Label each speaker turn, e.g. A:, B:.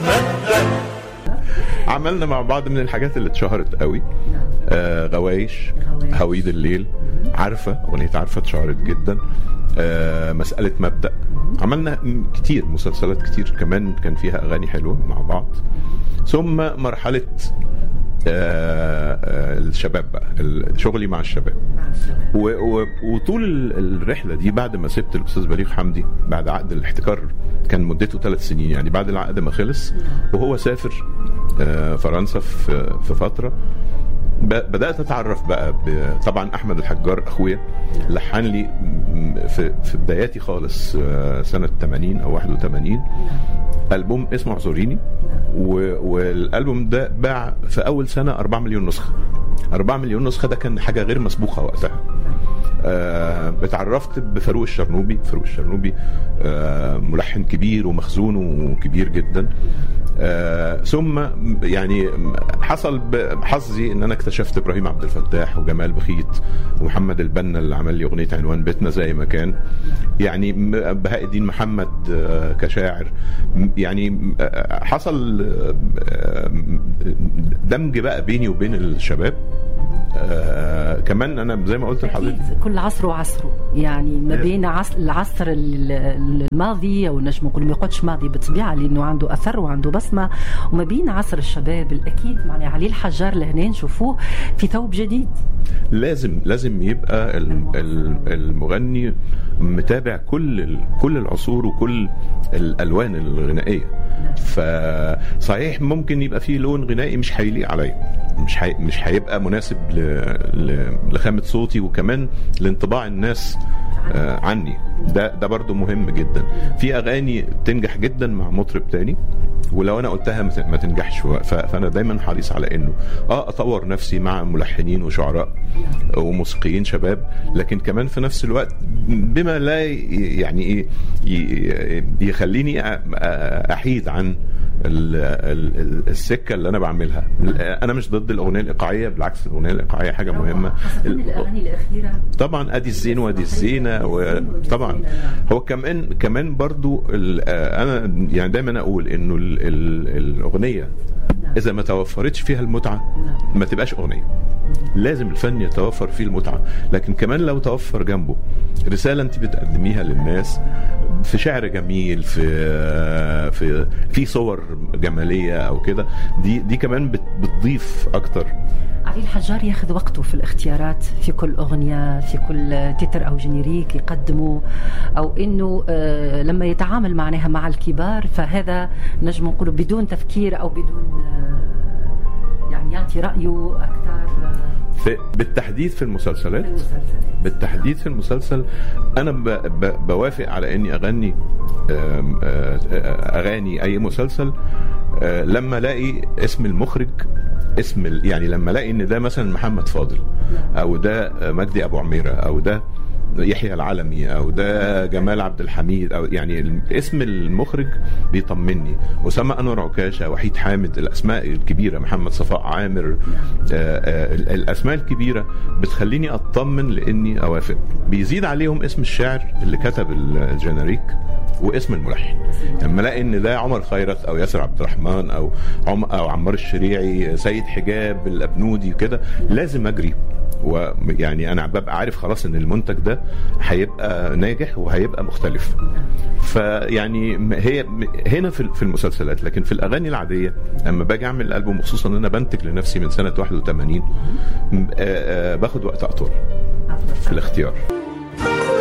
A: تتمدد
B: عملنا مع بعض من الحاجات اللي اتشهرت قوي آه غوايش
C: غوايش.
B: هويد الليل عارفه اغنيه عارفه اتشهرت جدا آه مساله مبدا عملنا م- كتير مسلسلات كتير كمان كان فيها اغاني حلوه مع بعض ثم مرحله آه آه الشباب بقى ال- شغلي مع الشباب و و وطول ال- الرحله دي بعد ما سبت الاستاذ بليغ حمدي بعد عقد الاحتكار كان مدته ثلاث سنين يعني بعد العقد ما خلص وهو سافر آه، فرنسا في في فتره ب- بدات اتعرف بقى ب- طبعا احمد الحجار اخويا لحن لي م- في في بداياتي خالص آه، سنه 80 او 81 البوم اسمه اعذريني و- والالبوم ده باع في اول سنه 4 مليون نسخه 4 مليون نسخه ده كان حاجه غير مسبوقه وقتها آه، اتعرفت بفاروق الشرنوبي فاروق الشرنوبي آه، ملحن كبير ومخزونه كبير جدا آه، ثم يعني حصل بحظي ان انا اكتشفت ابراهيم عبد الفتاح وجمال بخيت ومحمد البنا اللي عمل لي اغنيه عنوان بيتنا زي ما كان يعني م- بهاء الدين محمد آه، كشاعر م- يعني آه، حصل آه، آه، دمج بقى بيني وبين الشباب آه، كمان انا زي ما قلت لحضرتك
C: أكيد كل عصر وعصره يعني ما بين عصر العصر ال- الماضي او نجم نقول ما يقعدش ماضي بالطبيعه لانه عنده اثر وعنده بصمه وما بين عصر الشباب الاكيد معناها علي الحجار لهنا نشوفوه في ثوب جديد
B: لازم لازم يبقى ال- ال- المغني متابع كل ال- كل العصور وكل الالوان الغنائيه فصحيح ممكن يبقى فيه لون غنائي مش هيليق عليا مش حي... مش هيبقى مناسب ل... ل... لخامه صوتي وكمان لانطباع الناس آه عني ده ده برضو مهم جدا في اغاني تنجح جدا مع مطرب تاني ولو انا قلتها ما ت- ما تنجحش ف- فانا دايما حريص على انه اه اطور نفسي مع ملحنين وشعراء وموسيقيين شباب لكن كمان في نفس الوقت بما لا ي- يعني ايه ي- يخليني أ- أ- احيد عن ال- ال- ال- السكه اللي انا بعملها انا مش ضد الاغنيه الايقاعيه بالعكس الاغنيه الايقاعيه حاجه مهمه
C: خاصة
B: ال-
C: الاغاني الاخيره
B: طبعا ادي الزين وادي الزينه وطبعا هو كمان كمان برضو ال- آه، انا يعني دايما اقول انه ال- ال- الاغنيه اذا ما توفرتش فيها المتعه ما تبقاش اغنيه لازم الفن يتوفر فيه المتعه لكن كمان لو توفر جنبه رساله انت بتقدميها للناس في شعر جميل في في في صور جماليه او كده دي دي كمان بت- بتضيف اكتر
C: علي الحجار ياخذ وقته في الاختيارات في كل اغنيه في كل تتر او جينيريك يقدمه او انه آه لما يتعامل معناها مع الكبار فهذا نجم نقول بدون تفكير او بدون آه يعني يعطي رايه اكثر آه
B: في بالتحديد في المسلسلات
C: في المسلسلات
B: بالتحديد في المسلسل انا ب... ب... بوافق على اني اغني آم، آه، آه، اغاني اي مسلسل آه، لما الاقي اسم المخرج اسم ال... يعني لما الاقي ان ده مثلا محمد فاضل او ده آه، مجدي ابو عميره او ده يحيى العلمي او ده جمال عبد الحميد او يعني ال- اسم المخرج بيطمني اسامه انور عكاشه وحيد حامد الاسماء الكبيره محمد صفاء عامر آه، آه، ال- الاسماء الكبيره بتخليني اطمن لاني اوافق بيزيد عليهم اسم الشاعر اللي كتب ال- الجنريك واسم الملحن لما الاقي ان ده عمر خيرت او ياسر عبد الرحمن او عم او عمار الشريعي سيد حجاب الابنودي وكده لازم اجري ويعني انا ببقى عارف خلاص ان المنتج ده هيبقى ناجح وهيبقى مختلف فيعني هي هنا في في المسلسلات لكن في الاغاني العاديه لما باجي اعمل البوم خصوصا ان انا بنتج لنفسي من سنه 81 آه، آه، باخد وقت اطول في الاختيار